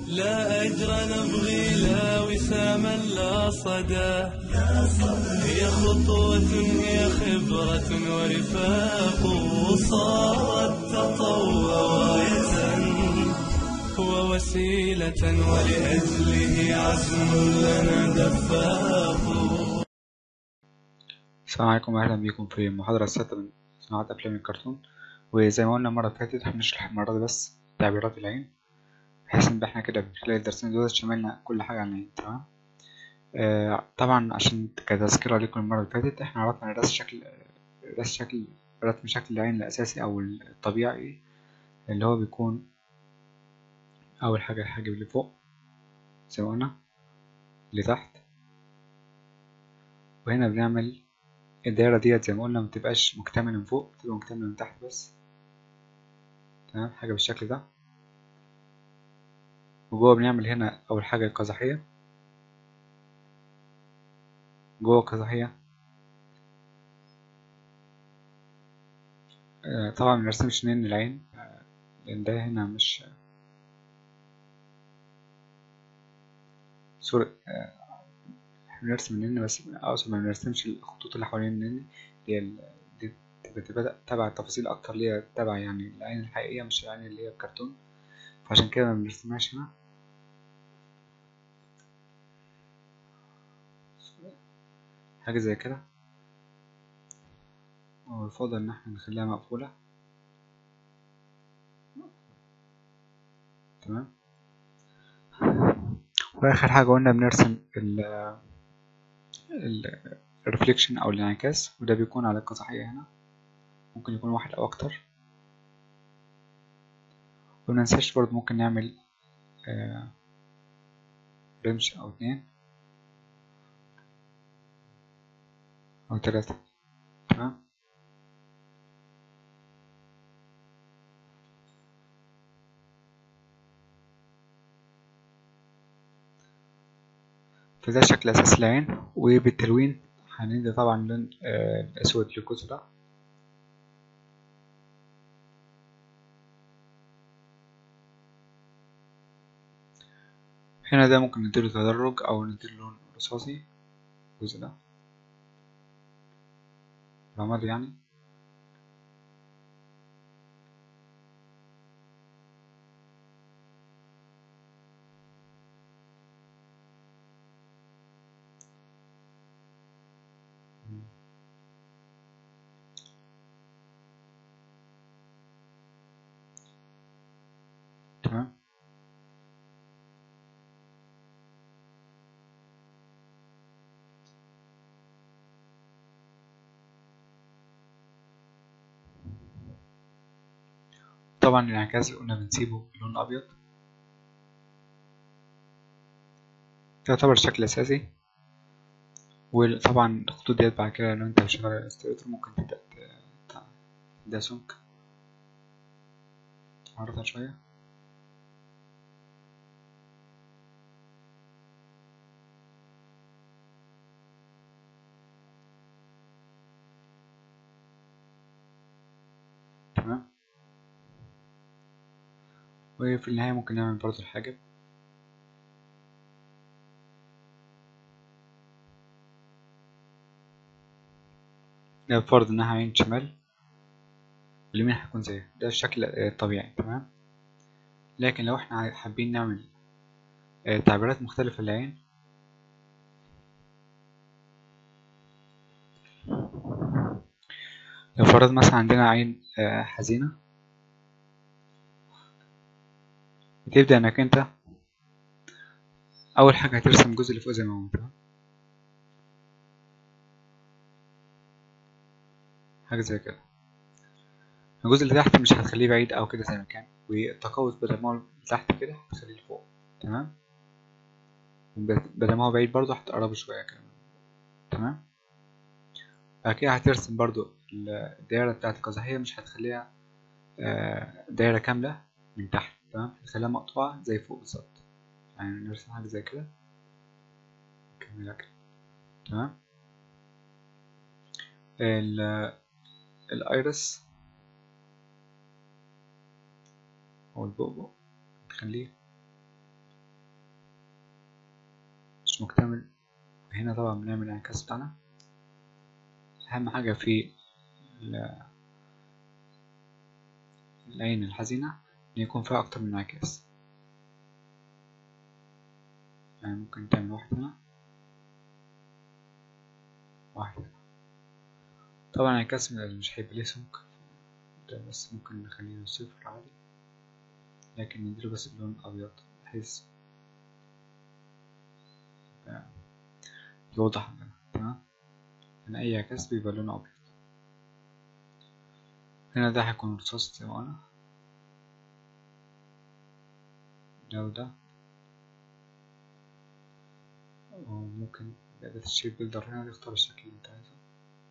لا أجر نبغي لا وساما لا صدى هي خطوة هي خبرة ورفاق صارت تطوع راية ووسيلة ولأجله عزم لنا دفاق السلام عليكم واهلا بيكم في المحاضرة السادسة من صناعة أفلام الكرتون وزي ما قلنا المرة اللي فاتت هنشرح المرة دي بس تعبيرات العين بحيث إن احنا كده من خلال الدرسين دول شملنا كل حاجة عن العين تمام آه طبعا عشان كتذكرة لكم المرة اللي فاتت احنا عرفنا رسم شكل رسم شكل رسم شكل العين الأساسي أو الطبيعي اللي هو بيكون أول حاجة الحاجب اللي فوق زي ما قلنا اللي تحت وهنا بنعمل الدايرة ديت زي ما قلنا متبقاش مكتملة من فوق بتبقى مكتملة من تحت بس تمام حاجة بالشكل ده وجوه بنعمل هنا أول حاجة القزحية جوه القزحية آه طبعا منرسمش نين العين آه لأن ده هنا مش سوري آه بنرسم النن بس أقصد ما بنرسمش الخطوط اللي حوالين النن اللي هي ال- دي بتبقى تبع التفاصيل أكتر اللي هي تبع يعني العين الحقيقية مش العين اللي هي الكرتون فعشان كده ما بنرسمهاش هنا حاجة زي كده ويفضل إن احنا نخليها مقفولة تمام وآخر حاجة قلنا بنرسم ال ال الريفليكشن أو الانعكاس وده بيكون على القزحية هنا ممكن يكون واحد أو أكتر ومننساش برضه ممكن نعمل آه رمش أو اتنين أو تلاتة تمام فده شكل أساس العين وبالتلوين هندي طبعا اللون آه الأسود للجزء ده هنا ده ممكن نديله تدرج أو نديله لون رصاصي الجزء ده رمادي يعني تمام طبعا الانعكاس اللي قلنا بنسيبه بلون أبيض ده يعتبر الشكل الأساسي وطبعا الخطوط ديت بعد كده لو انت شغال على الاستريتور ممكن تبدأ ت- ت- تديها سمك تعرضها شوية تمام وفي النهاية ممكن نعمل برضه الحاجب ده بفرض إنها عين شمال واليمين هيكون زيها ده الشكل آه، الطبيعي تمام لكن لو احنا عاي- حابين نعمل آه، تعبيرات مختلفة للعين لو فرض مثلا عندنا عين آه، حزينة بتبدأ إنك أنت أول حاجة هترسم الجزء اللي فوق زي ما هو تمام حاجة زي كده الجزء اللي تحت مش هتخليه بعيد أو كده زي ما كان والتقوس بدل ما هو تحت كده هتخليه لفوق تمام وب- بدل ما هو بعيد برضه هتقربه شوية كده تمام بعد كده هترسم برضه الدايرة بتاعت القزحية مش هتخليها آه، دايرة كاملة من تحت تمام هتخليها مقطوعة زي فوق بالظبط يعني نرسم حاجة زي كده نكملها كده تمام ال- الايرس او البؤبؤ نخليه مش مكتمل هنا طبعا بنعمل الانعكاس بتاعنا أهم حاجة في ال- العين الحزينة إن يكون فيها أكتر من انعكاس يعني ممكن تعمل واحد هنا واحد هنا طبعا انعكاس مش هيبقى ليه سمك ده بس ممكن نخليه صفر عادي لكن نديله بس اللون أبيض بحيث يبقى يوضح عندنا تمام هنا أي انعكاس بيبقى لونه أبيض هنا ده هيكون رصاص زي ما قلنا ده وده وممكن بأداة الشيب بيلدر هنا تختار الشكل اللي انت عايزه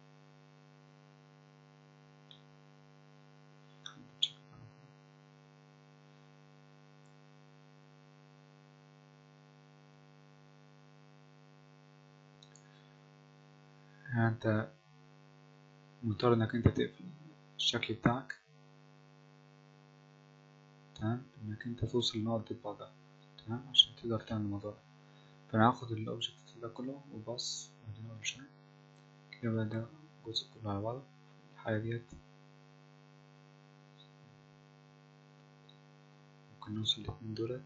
هنا انت مضطر انك انت تقفل الشكل بتاعك تمام انك انت توصل النقط دي ببعضها تمام عشان تقدر تعمل الموضوع ده فانا هاخد الاوبجكت ده كله وباص وبعدين اقول شوية كده بقى ده الجزء كله على بعضه الحاجة ديت ممكن نوصل الاتنين دولت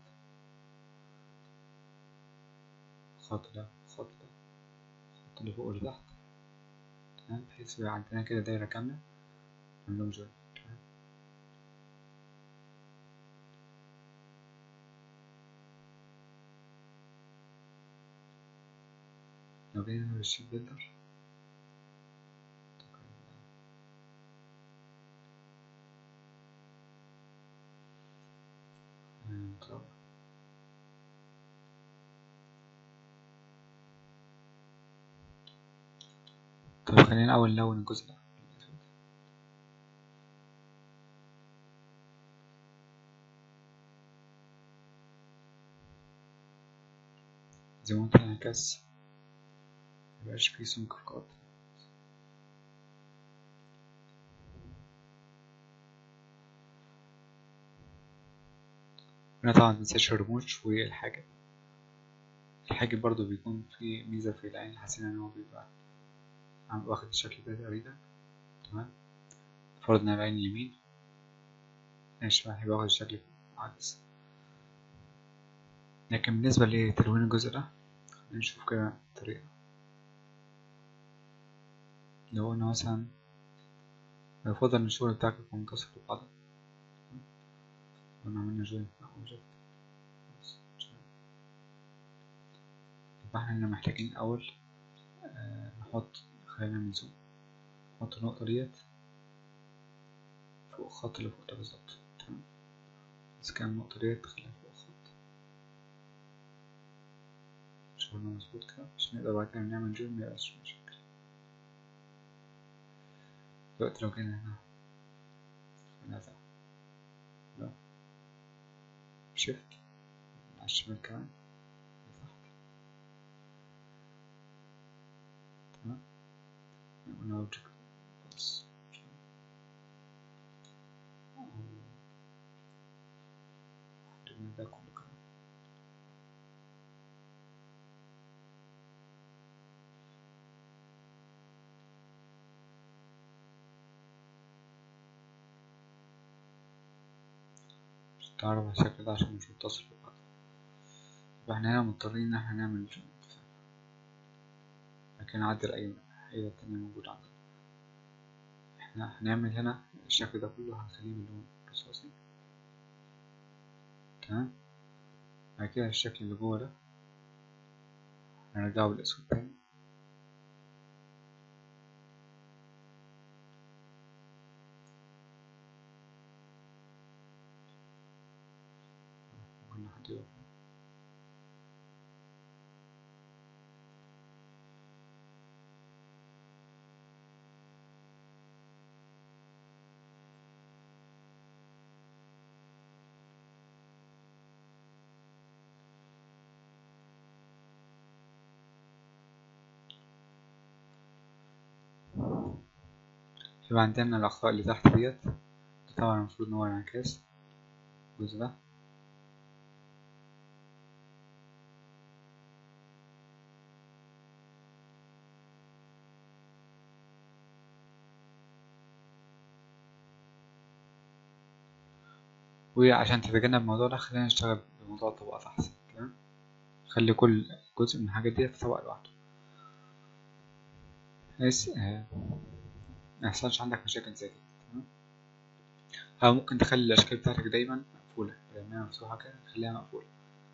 الخط ده الخط ده الخط اللي فوق واللي تحت تمام بحيث يبقى عندنا كده دايرة كاملة نعملهم جوين تمام لو جينا نعمل الشيت بيلدر طب طب خلينا أول نلون الجزء ده زي ما قلت انعكاس ميبقاش فيه سمك في القط هنا طبعا متنساش الرموش والحاجب الحاجب برضو بيكون فيه ميزة في العين الحسينة إن هو بيبقى عم واخد الشكل ده تقريبا تمام فرضنا العين اليمين العين الشمال هيبقى واخد الشكل عكس لكن بالنسبة لتلوين الجزء ده خلينا نشوف كده طريقة لو قلنا مثلا يفضل إن الشغل بتاعك يكون متصل ببعضه قلنا عملنا جوين مع اوبجكت يبقى احنا هنا محتاجين الأول آه نحط خلينا نعمل زوم نحط النقطة ديت فوق الخط اللي فوق ده بالظبط تمام بس كان النقطة ديت تخليها فوق الخط شغلنا مظبوط كده عشان نقدر بعد كده نعمل جوين ميبقاش مشاكل دلوقتي لو جينا هنا نزع ده شيفت على الشمال كمان لتحت تمام قلنا اوبجكت بس عندنا ده كله كمان مش تعرف الشكل ده عشان مش متصل ببعض يبقى احنا هنا مضطرين ان احنا نعمل جوينت لكن نعدل اي حاجة تانية موجودة عندنا احنا هنعمل هنا الشكل ده كله هنخليه باللون الرصاصي تمام بعد كده الشكل اللي جوه ده هنرجعه بالاسود تاني ممكن نحدده يبقى عندنا الأخطاء اللي تحت ديت ده طبعا المفروض إن هو انعكاس الجزء ده وعشان تتجنب الموضوع ده خلينا نشتغل بموضوع الطبقات أحسن تمام خلي كل جزء من الحاجات دي في طبق لوحده بحيث آه، ميحصلش عندك مشاكل زي كده تمام أو ممكن تخلي الأشكال بتاعتك دايما مقفولة بدل ما هي مفتوحة كده خليها مقفولة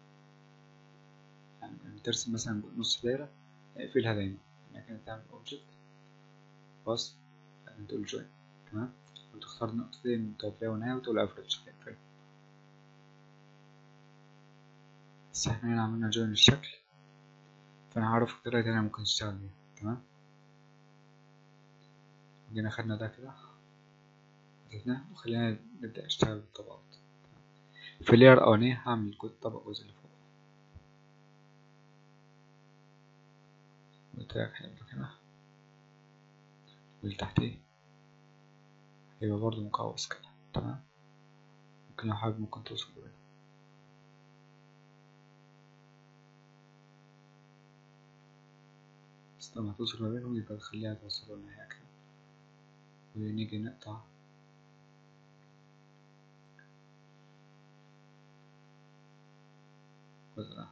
يعني لما ترسم مثلا نص دايرة اقفلها دايما لكن تعمل اوبجكت بص تقول جوين تمام وتختار نقطتين متوافية ونهاية وتقول افريج اقفل بس احنا هنا عملنا جوين الشكل فانا هعرفك طريقة تانية ممكن تشتغل بيها تمام جينا خدنا ده كده حطيناه وخلينا نبدأ نشتغل بالطبقات في اللير الأولانية هعمل جزء طبق جزء اللي فوق والتراك هيبقى هنا واللي تحتيه هيبقى برضه مقوس كده تمام ممكن لو حابب ممكن توصل بيه بس لما توصل ما بينهم يبقى تخليها توصل للنهاية كده ونيجي نقطع الجزء ده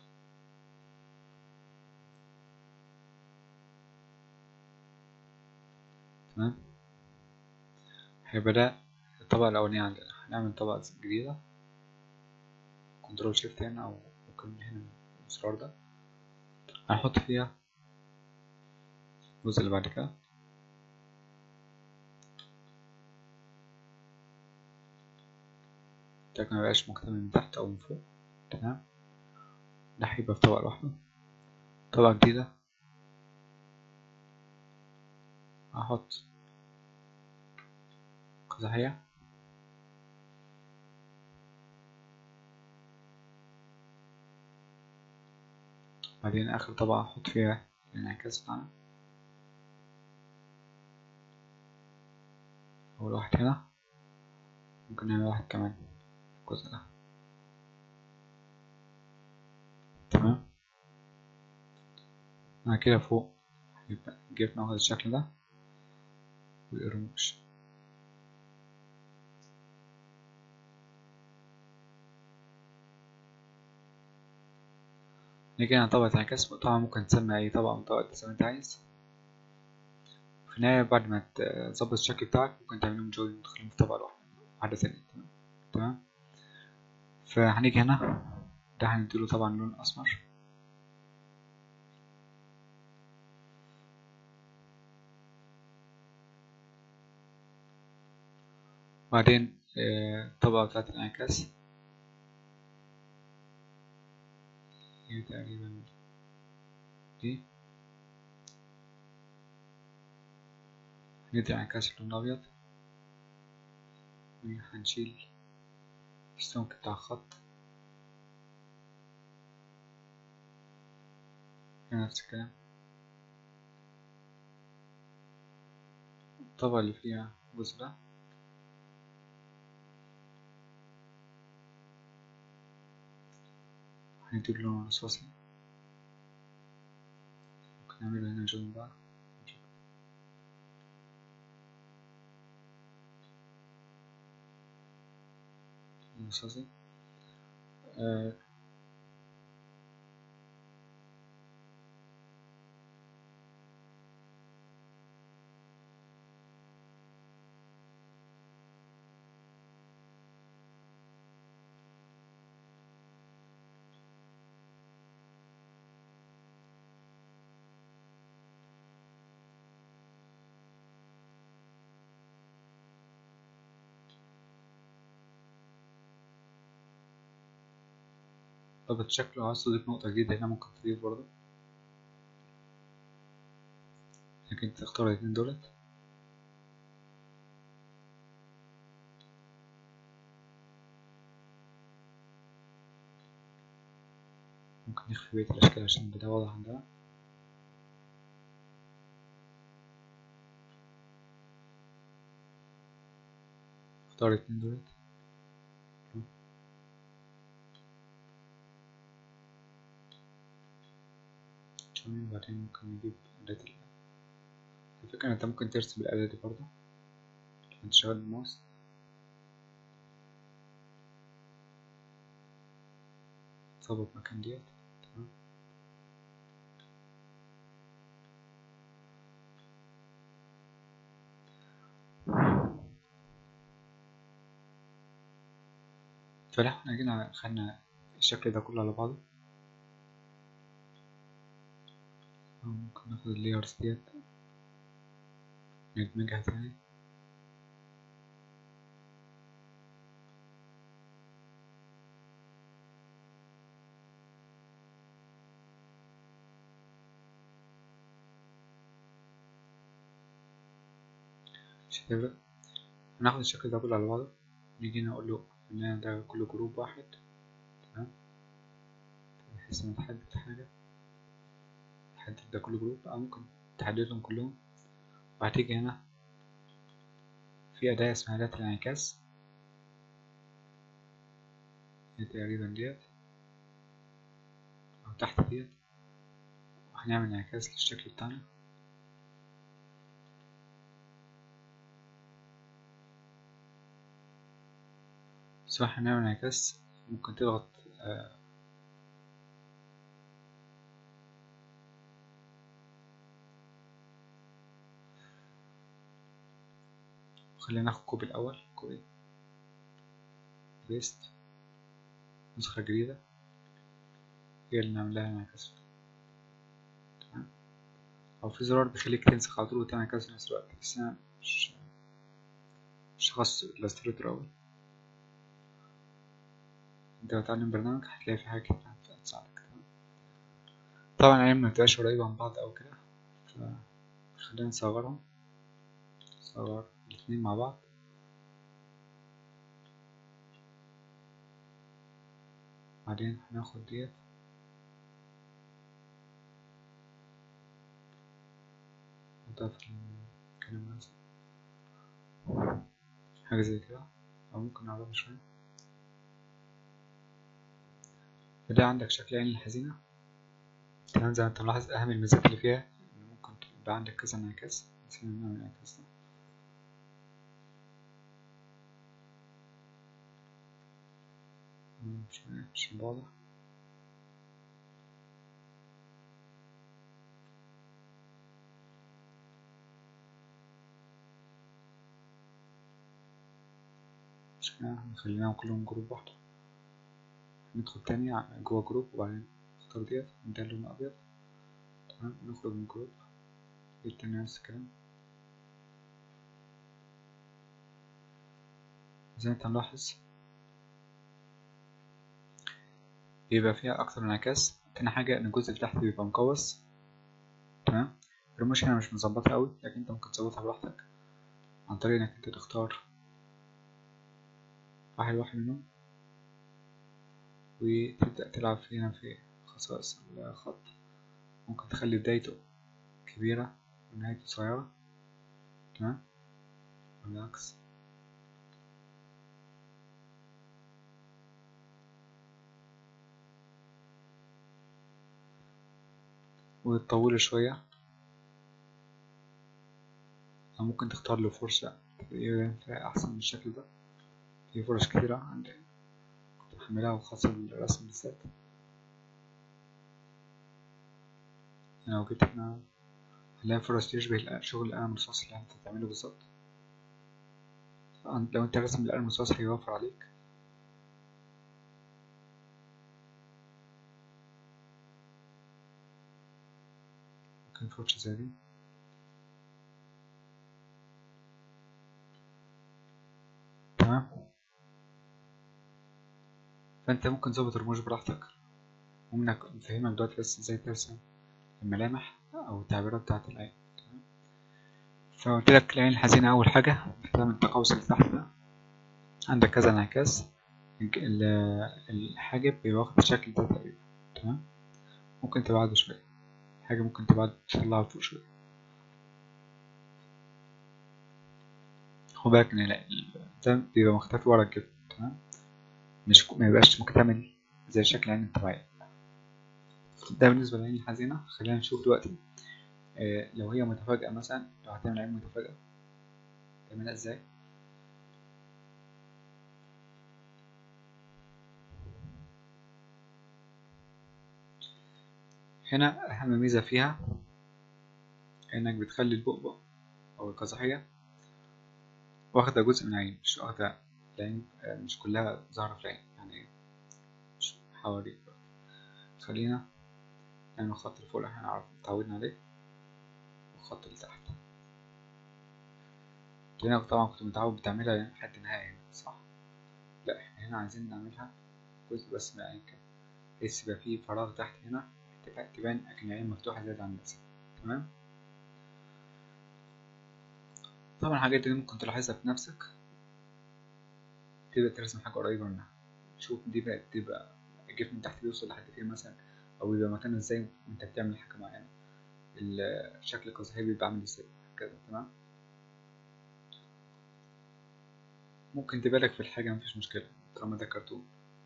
تمام هيبقى ده الطبقة الأولانية عندنا هنعمل طبقة جديدة كنترول شيفت هنا أو ممكن من هنا الزرار ده هنحط فيها الجزء اللي بعد كده ده ميبقاش مكتمل من تحت أو من فوق تمام ده هيبقى في طبقة لوحده طبقة جديدة هحط قزحية بعدين آخر طبقة أحط فيها الانعكاس بتاعنا أول واحد هنا ممكن نعمل واحد كمان في الجزء ده تمام أنا كده فوق يبقى جبنا واخد الشكل ده والرموش نيجي على طبقة انعكاس طبعا ممكن تسمي أي طبقة من طبقة زي ما أنت عايز في النهاية بعد ما تظبط الشكل بتاعك ممكن تعملهم جوين وتدخلهم في طبقة لوحدها واحدة ثانية تمام تمام فهنيجي هنا ده هنديله طبعا لون أسمر بعدين الطبقة بتاعت الانعكاس هي تقريبا دي ندي انعكاس اللون الأبيض وهنشيل السمك بتاع الخط هنا نفس الكلام الطبقة اللي فيها الجزء ده هندي اللون الرصاصي ممكن نعمله هنا جنب بقى الرصاصي آه ظبط شكله عاوز تضيف نقطة جديدة هنا ممكن تضيف برضه لكن تختار الاتنين دولت ممكن نخفي بقية الأشكال عشان البداية واضح عندنا اختار الاتنين دولت تمام بعدين ممكن نجيب أداة ال الفكرة انت ممكن ترسم الأداة دي برضه انت شغال بالماوس هتظبط مكان ديت تمام فلو احنا جينا خدنا الشكل ده كله على بعضه أو ممكن ناخد اللايرز ديت ندمجها تاني مش هتفرق هناخد الشكل ده كله على بعضه نيجي نقول له ان أنا ده كله جروب واحد تمام بحيث ان تحدد حاجة تحدد ده كله جروب او ممكن تحددهم كلهم وهتيجي هنا في أداة اسمها أداة الانعكاس هي تقريبا ديت أو تحت ديت وهنعمل انعكاس للشكل بتاعنا سواء هنعمل انعكاس ممكن تضغط آه خلينا ناخد كوبي الأول كوبي بيست نسخة جديدة هي اللي نعمل لها انعكاس تمام أو في زرار بيخليك تنسخ على طول وتعمل انعكاس في نفس الوقت بس أنا مش مش خاص الإلستريتور أوي انت بتعلم برنامج هتلاقي في حاجة كتير هتساعدك تمام طبعا العين مبتبقاش قريبة من بعض أوي كده فخلينا نصغرهم نصغر الاتنين مع بعض بعدين هناخد ديت نحطها في المكان المناسب حاجة زي كده أو ممكن نقربها شوية فده عندك شكل عين الحزينة تمام زي ما انت ملاحظ أهم الميزات اللي فيها إن ممكن يبقى عندك كذا انعكاس مثلا نعمل انعكاس ده شوية عشان واضح خليناهم كلهم جروب واحدة ندخل تاني جوا جروب وبعدين نختار ديت نديها لون أبيض تمام نخرج من جروب التاني نفس الكلام زي ما انت ملاحظ بيبقى فيها أكتر من انعكاس تاني حاجة إن الجزء اللي تحت بيبقى مقوس تمام الرموش هنا مش مظبطة أوي لكن انت ممكن تظبطها براحتك عن طريق إنك انت تختار واحد واحد منهم وتبدأ تلعب في هنا في خصائص الخط ممكن تخلي بدايته كبيرة ونهايته صغيرة تمام بالعكس وتطوله شوية أو ممكن تختار له فرشة تبقى أحسن من الشكل ده في فرش كتيرة عندي كنت محملها وخاصة بالرسم بالذات لو جيت هنا هنلاقي فرص تشبه شغل القلم الرصاص اللي انت هتعمله بالظبط لو انت راسم بالقلم الرصاص هيوفر عليك ممكن فرشة زي دي تمام فانت ممكن تظبط الرموش براحتك ومنك مفهمك دلوقتي بس ازاي ترسم الملامح او التعبيرات بتاعت العين تمام فقلت لك العين الحزينة اول حاجة بتعمل التقوس اللي تحت ده عندك كذا انعكاس الحاجب بيبقى واخد الشكل ده تقريبا تمام ممكن تبعده شوية حاجة ممكن تبعد تطلعها فوق شوية خد بالك ان ده بيبقى مختفي ورا كده تمام مش ما يبقاش مكتمل زي شكل العين الطبيعية ده بالنسبة للعين الحزينة خلينا نشوف دلوقتي آه لو هي متفاجئة مثلا لو هتعمل عين متفاجئة تعملها ازاي هنا أهم ميزة فيها إنك بتخلي البؤبؤ أو القزحية واخدة جزء من العين مش واخدة العين مش كلها ظاهرة في العين يعني مش حواليك بقى. خلينا نعمل الخط اللي فوق اللي احنا عارف اتعودنا عليه والخط اللي تحت هنا طبعا كنت متعود بتعملها لحد النهاية هنا صح لا احنا هنا عايزين نعملها جزء بس من العين كده بحيث يبقى فيه فراغ تحت هنا تبقى تبان أكن العين مفتوحة زيادة عن اللازم تمام طبعا الحاجات دي ممكن تلاحظها بنفسك تبدأ ترسم حاجة قريبة منها شوف دي بقى تبقى الجفن من تحت بيوصل لحد فين مثلا أو يبقى مكانه ازاي وانت بتعمل حاجة معينة الشكل القزحي بيبقى عامل ازاي كده تمام ممكن تبالغ في الحاجة مفيش مشكلة طالما ده كرتون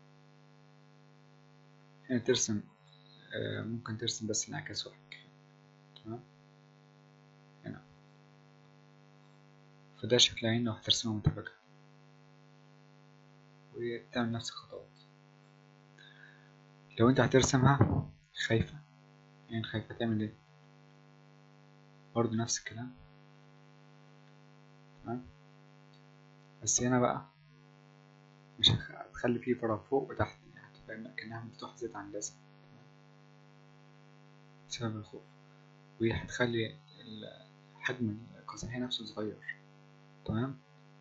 هنا ترسم آه، ممكن ترسم بس انعكاس واحد تمام هنا فده شكل عين لو هترسمها متفاجئة وتعمل نفس الخطوات لو انت هترسمها خايفة يعني خايفة تعمل ايه برضه نفس الكلام تمام بس هنا بقى مش هخ- هتخلي فيه فراغ فوق وتحت يعني هتبقى كأنها مفتوحة زيادة عن اللازم تمام؟ بسبب الخوف وهتخلي ال- حجم القزحية نفسه صغير تمام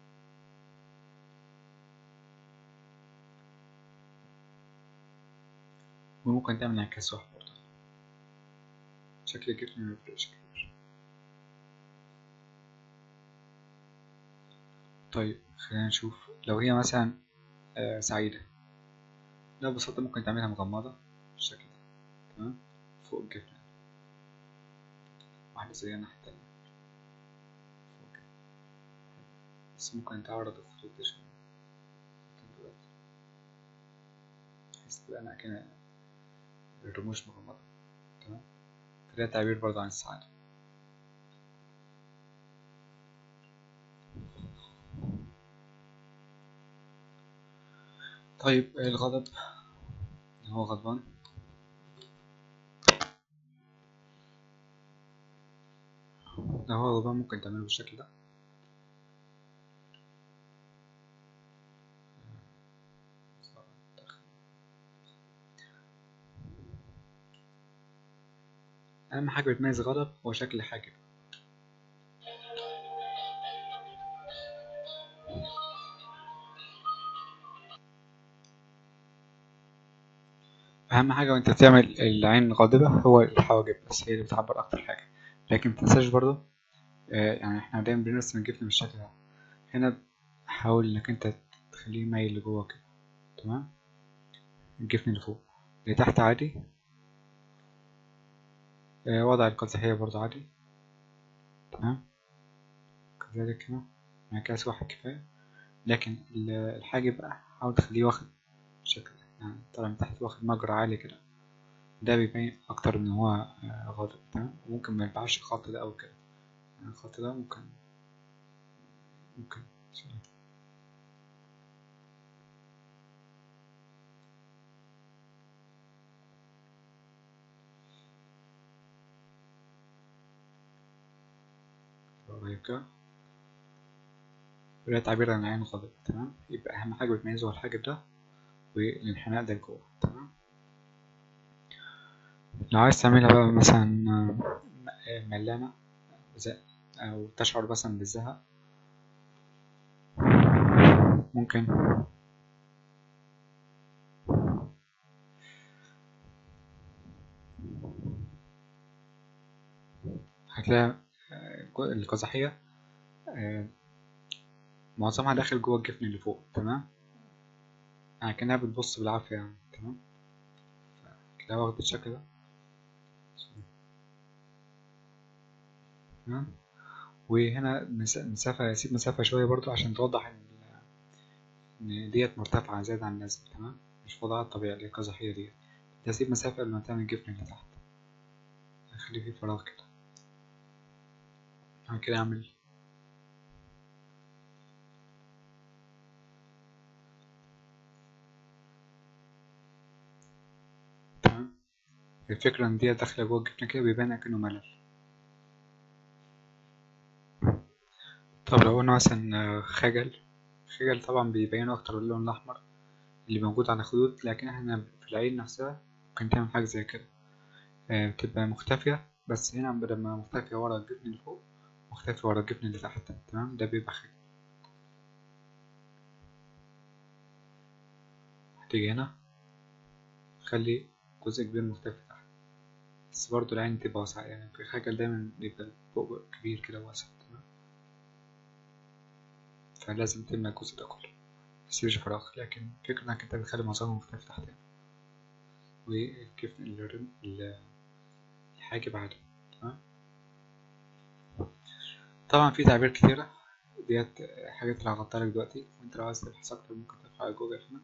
وممكن تعمل انعكاس واحد برضه شكل الجفن ميفرقش كتير طيب خلينا نشوف لو هي مثلا آه، سعيدة لا ببساطة ممكن تعملها مغمضة بالشكل ده تمام فوق الجفن واحدة زي الناحية التانية فوق كده بس ممكن تعرض الخطوط دي شوية دلوقتي بحيث تبقى أنا كده الرموش مغمضة تمام ده تعبير برضه عن السعادة طيب الغضب هو غضبان لو هو غضبان ممكن تعمله بالشكل ده أهم حاجة بتميز الغضب هو شكل الحاجب أهم حاجة وأنت بتعمل العين غاضبة هو الحواجب بس هي اللي بتعبر أكتر حاجة لكن متنساش برضه آه، يعني احنا دايما بنرسم الجفن بالشكل ده هنا حاول إنك أنت تخليه مايل لجوه كده تمام الجفن اللي فوق اللي تحت عادي آه، وضع القزحية برضه عادي تمام كذلك هنا انعكاس واحد كفاية لكن ال- الحاجب بقى حاول تخليه واخد شكل يعني طالع من تحت واخد مجرى عالي كده ده بيبين أكتر إن هو آه، غاضب تمام وممكن ما ينفعش الخط ده أوي كده يعني الخط ده ممكن ممكن شوية. قريب كده وده تعبير عن العين غاضب تمام يبقى أهم حاجة بتميزه هو الحاجب ده والانحناء ده لجوه تمام لو عايز تعملها بقى مثلا آه، ملانة زي أو تشعر مثلا بالزهق ممكن هتلاقي آه، القزحية آه، معظمها داخل جوه الجفن اللي فوق تمام يعني كأنها بتبص بالعافية يعني تمام كده واخد الشكل ده تمام وهنا مس- مسافة سيب مسافة شوية برضو عشان توضح إن إن ديت مرتفعة زيادة عن اللازم تمام مش في وضعها الطبيعي اللي هي القزحية ديت تسيب مسافة قبل ما تعمل الجفن اللي تحت هخلي فيه فراغ كده بعد كده أعمل تمام الفكرة ان دي داخلة جوه الجبنة كده بيبان اكنه ملل طب لو قلنا مثلا خجل خجل طبعا بيبين اكتر باللون الاحمر اللي موجود على الخدود لكن احنا في العين نفسها ممكن تعمل حاجة زي كده بتبقى مختفية بس هنا بدل ما مختفية ورا الجبن اللي فوق مختفي ورا الجبن اللي تحت تمام ده بيبقى خجل هتيجي هنا خلي جزء كبير مختفي تحت بس برضه العين تبقى واسعة يعني في خجل دايما بيبقى البؤبؤ كبير كده واسع تمام فلازم تملى الجزء ده كله ميصيرش فراغ لكن الفكرة انك انت بتخلي معظمه مختفي تحت هنا والكيف الحاجب عادي تمام طبعا في تعبير كتيرة ديت حاجات اللي هغطيها لك دلوقتي وانت لو عايز تبحث اكتر ممكن تدخل على جوجل هنا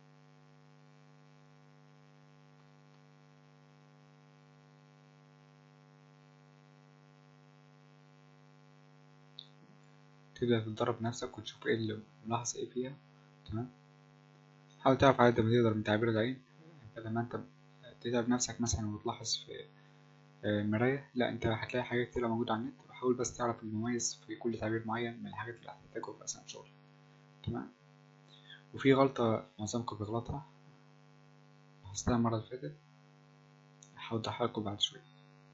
تبدأ تتدرب نفسك وتشوف ايه اللي ملاحظ ايه فيها تمام حاول تعرف على قد ما تقدر من تعبير العين بدل ما انت تتعب نفسك مثلا وتلاحظ في مراية لا انت هتلاقي حاجات كتير موجودة على النت وحاول بس تعرف المميز في كل تعبير معين من الحاجات اللي هتحتاجها في أثناء الشغل تمام وفي غلطة معظمكم بيغلطها لاحظتها المرة اللي فاتت هوضحها لكم بعد شوية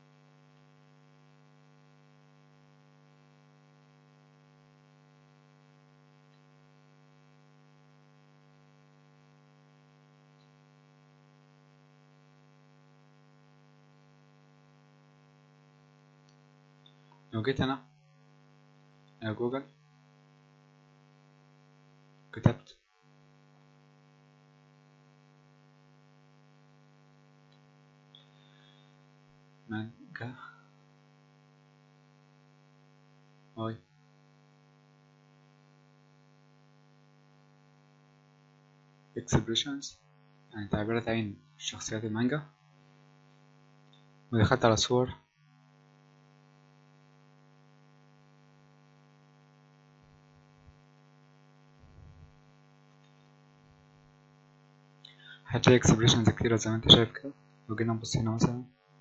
لو جيت هنا على جوجل كتبت مانجا هاي expressions يعني تعبيرات عين شخصيات المانجا ودخلت على صور هتلاقي اكسبريشنز كتيرة زي ما انت شايف كده لو جينا نبص هنا مثلا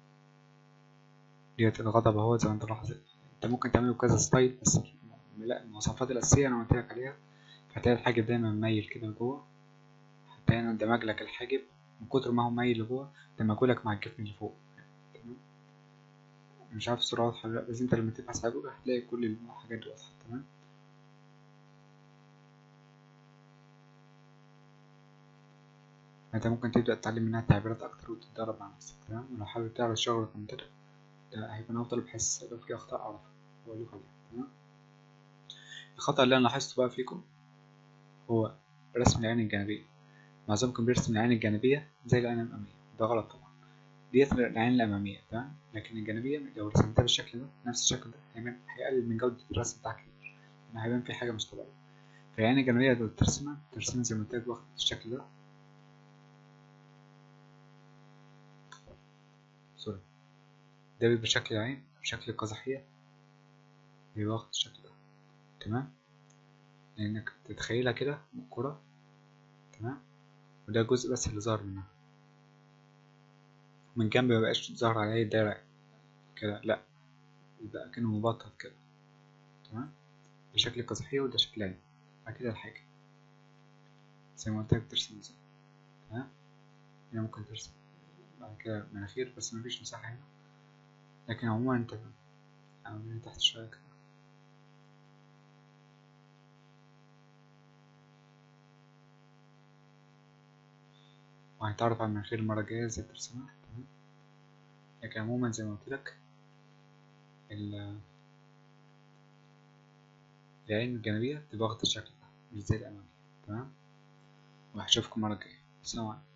ديت الغضب اهو زي ما انت لاحظ انت ممكن تعمله بكذا ستايل بس لا المواصفات الأساسية أنا قلتلك عليها هتلاقي الحاجب دايما مميل كده لجوه هتلاقي هنا اندمج لك الحاجب من كتر ما هو مميل لجوه دمجهولك مع الجفن اللي فوق تمام مش عارف الصورة واضحة ولا لأ بس انت لما تبحث على جوجل هتلاقي كل الحاجات دي واضحة تمام انت ممكن تبدأ تتعلم منها تعبيرات أكتر وتتدرب مع نفسك تمام ولو حابب تعرض شغلك ومنتجك ده هيكون أفضل بحيث لو في أخطاء أعرفها وأقولك عليها تمام الخطأ اللي أنا لاحظته بقى فيكم هو رسم العين الجانبية معظمكم بيرسم العين الجانبية زي العين الأمامية ده غلط طبعا ديت العين الأمامية تمام لكن الجانبية لو رسمتها بالشكل ده نفس الشكل ده هيبان هيقلل من جودة الرسم بتاعك كتير هيبان في حاجة مش طبيعية فالعين الجانبية لو ترسمها ترسمها زي ما قلت لك واخد الشكل ده سوري ده بيبقى شكل العين بشكل القزحية بيبقى واخد الشكل ده تمام لأنك تتخيلها كده كرة تمام وده جزء بس اللي ظهر منها من جنب مبقاش ظهر عليه دايرة كده لأ يبقى كأنه مبطط كده تمام ده شكل القزحية وده شكل العين بعد كده الحاجة زي ما قلت لك ترسم ازاي تمام هنا ممكن ترسم بعد كده مناخير بس مفيش مساحة هنا لكن عموما انت عاملين تحت شوية كده وهنتعرف على المناخير المرة الجاية ازاي ترسمها تمام لكن عموما زي ما قلت لك العين الجانبية تبقى واخدة الشكل ده مش زي الأمامية تمام وهشوفكم المرة الجاية السلام عليكم